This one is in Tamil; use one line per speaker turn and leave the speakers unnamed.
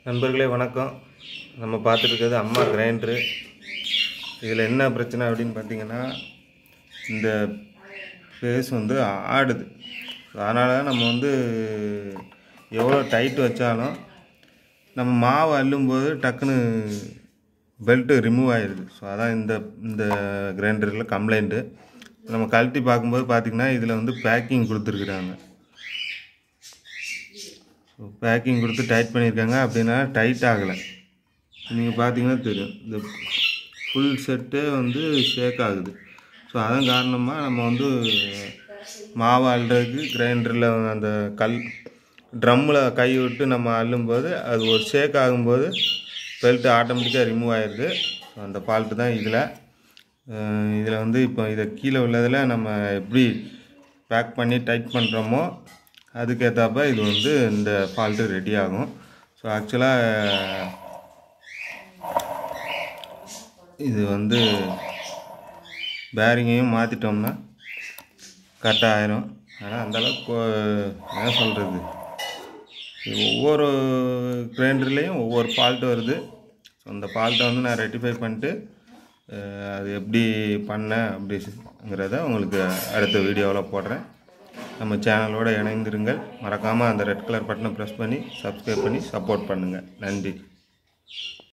நண்பர்களே வணக்கம் நம்ம பார்த்துட்டு இருக்கிறது அம்மா கிரைண்டரு இதில் என்ன பிரச்சனை அப்படின்னு பார்த்தீங்கன்னா இந்த பேஸ் வந்து ஆடுது அதனால தான் நம்ம வந்து எவ்வளோ டைட் வச்சாலும் நம்ம மாவு அள்ளும்போது டக்குன்னு பெல்ட்டு ரிமூவ் ஆயிடுது ஸோ அதான் இந்த இந்த கிரைண்டரில் கம்ப்ளைண்ட்டு நம்ம கழட்டி பார்க்கும்போது பார்த்திங்கன்னா இதில் வந்து பேக்கிங் கொடுத்துருக்குறாங்க ஸோ பேக்கிங் கொடுத்து டைட் பண்ணியிருக்காங்க அப்படின்னா டைட் ஆகலை நீங்கள் பார்த்தீங்கன்னா தெரியும் இந்த ஃபுல் செட்டே வந்து ஷேக் ஆகுது ஸோ அதன் காரணமாக நம்ம வந்து மாவு அள்ளுறதுக்கு கிரைண்டரில் அந்த கல் ட்ரம்மில் கை விட்டு நம்ம அள்ளும்போது அது ஒரு ஷேக் ஆகும்போது பெல்ட் ஆட்டோமேட்டிக்காக ரிமூவ் ஆயிடுது ஸோ அந்த ஃபால்ட்டு தான் இதில் இதில் வந்து இப்போ இதை கீழே உள்ளதில் நம்ம எப்படி பேக் பண்ணி டைட் பண்ணுறோமோ அதுக்கேற்றாப்ப இது வந்து இந்த ஃபால்ட்டு ரெடி ஆகும் ஸோ ஆக்சுவலாக இது வந்து பேரிங்கையும் மாற்றிட்டோம்னா கரெக்டாக ஆயிரும் ஆனால் அந்தளவுக்கு என்ன சொல்கிறது ஒவ்வொரு கிரைண்டர்லேயும் ஒவ்வொரு ஃபால்ட்டு வருது ஸோ அந்த ஃபால்ட்டை வந்து நான் ரெட்டிஃபை பண்ணிட்டு அஹ், அது எப்படி பண்ணேன் அப்படிங்கிறத உங்களுக்கு அடுத்த வீடியோவில் போடுறேன் நம்ம சேனலோட இணைந்திருங்கள் மறக்காமல் அந்த ரெட் கலர் பட்டனை ப்ரெஸ் பண்ணி சப்ஸ்கிரைப் பண்ணி சப்போர்ட் பண்ணுங்கள் நன்றி